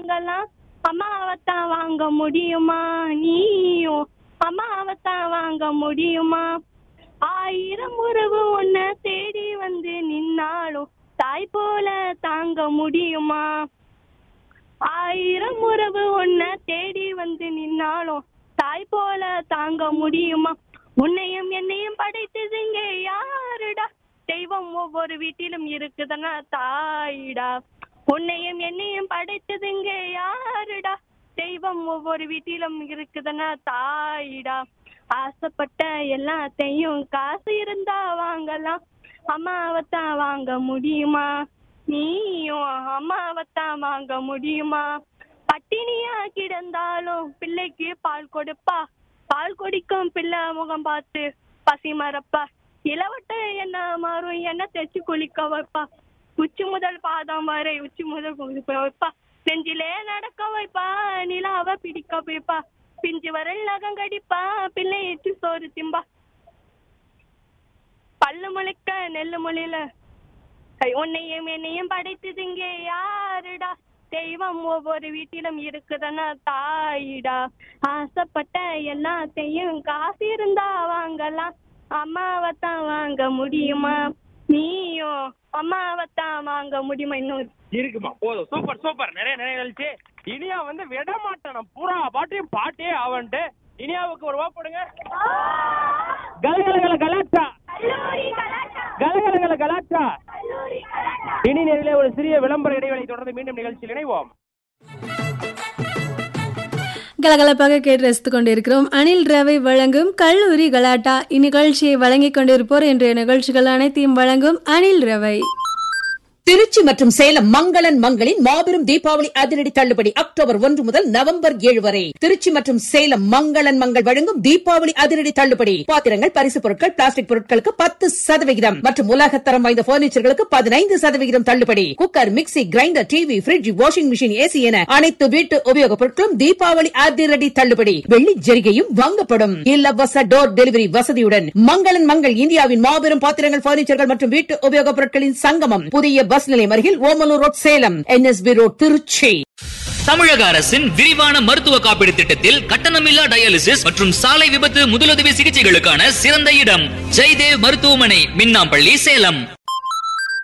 வாங்கலாம் அம்மாவைத்தான் வாங்க முடியுமா நீயும் அம்மாவைத்தான் வாங்க முடியுமா ஆயிரம் உறவு உன்னை தேடி வந்து நின்னாலும் தாய் போல தாங்க முடியுமா ஆயிரம் உறவு உன்னை தேடி வந்து நின்னாலும் தாய் போல தாங்க முடியுமா உன்னையும் என்னையும் படைத்ததுங்க யாருடா தெய்வம் ஒவ்வொரு வீட்டிலும் இருக்குதுன்னா தாயிடா உன்னையும் என்னையும் படைத்ததுங்க யாருடா தெய்வம் ஒவ்வொரு வீட்டிலும் இருக்குதுன்னா தாயிடா ஆசைப்பட்ட எல்லாத்தையும் காசு இருந்தா வாங்கலாம் அம்மாவைத்தான் வாங்க முடியுமா நீயும் அம்மாவைத்தான் வாங்க முடியுமா பட்டினியா கிடந்தாலும் பிள்ளைக்கு பால் கொடுப்பா பால் குடிக்கும் பிள்ளை முகம் பார்த்து பசி மறப்பா இளவட்ட என்ன மாறும் என்ன தேய்ச்சி குளிக்க வைப்பா உச்சி முதல் பாதம் வரை உச்சி முதல் குளிக்க வைப்பா நெஞ்சிலே நடக்க வைப்பா நிலாவை பிடிக்க வைப்பா பிஞ்சு வரல் நகம் கடிப்பா பிள்ளை எச்சு சோறு திம்பா பல்லு முளைக்க நெல்லு மொழியில கை உன்னையும் என்னையும் படைத்ததுங்க யாருடா தெய்வம் ஒவ்வொரு வீட்டிலும் இருக்குதுன்னா தாயிடா ஆசைப்பட்ட எல்லாத்தையும் காசு இருந்தா வாங்கலாம் அம்மாவைத்தான் வாங்க முடியுமா நீயும் அம்மாவைத்தான் வாங்க முடியுமா இன்னொரு இருக்குமா போதும் சூப்பர் சூப்பர் நிறைய நிறைய நிகழ்ச்சி இனியா வந்து விட மாட்டேன் நான் பூரா பாட்டையும் பாட்டே ஆவன்ட்டு இனியாவுக்கு ஒரு ஓப்படுங்க கலகலகல கலாச்சா கலகலகல கலாச்சா இனி நேரிலே ஒரு சிறிய விளம்பர இடைவெளி தொடர்ந்து மீண்டும் நிகழ்ச்சியில் இணைவோம் கலகலப்பாக கேட்டு ரசித்துக் கொண்டிருக்கிறோம் அனில் ரவை வழங்கும் கல்லூரி கலாட்டா இந்நிகழ்ச்சியை வழங்கிக் கொண்டிருப்போர் இன்றைய நிகழ்ச்சிகள் அனைத்தையும் வழங்கும் அனில் ரவை திருச்சி மற்றும் சேலம் மங்களன் மங்களின் மாபெரும் தீபாவளி அதிரடி தள்ளுபடி அக்டோபர் ஒன்று முதல் நவம்பர் ஏழு வரை திருச்சி மற்றும் சேலம் மங்களன் மங்கள் வழங்கும் தீபாவளி அதிரடி தள்ளுபடி பாத்திரங்கள் பரிசு பொருட்கள் பிளாஸ்டிக் பொருட்களுக்கு பத்து சதவிகிதம் மற்றும் உலகத்தரம் வாய்ந்த பர்னிச்சர்களுக்கு பதினைந்து சதவிகிதம் தள்ளுபடி cooker mixie grinder TV fridge washing machine AC என அனைத்து வீட்டு உபயோகப் பொருட்களும் தீபாவளி அதிரடி தள்ளுபடி வெள்ளி ஜரிகையும் வாங்கப்படும் இலவச டோர் டெலிவரி வசதியுடன் மங்களன் மங்கள் இந்தியாவின் மாபெரும் பாத்திரங்கள் பர்னிச்சர்கள் மற்றும் வீட்டு உபயோகப் பொருட்களின் சங்கமம் புதிய பஸ் நிலையம் அருகில் Omalur road Salem NSB road Trichy தமிழக அரசின் விரிவான மருத்துவ காப்பீடு திட்டத்தில் கட்டணமில்லா டயாலிசிஸ் மற்றும் சாலை விபத்து முதலுதவி சிகிச்சைகளுக்கான சிறந்த இடம் ஜெய்தேவ் மருத்துவமனை மின்னாம்பள்ளி சேலம்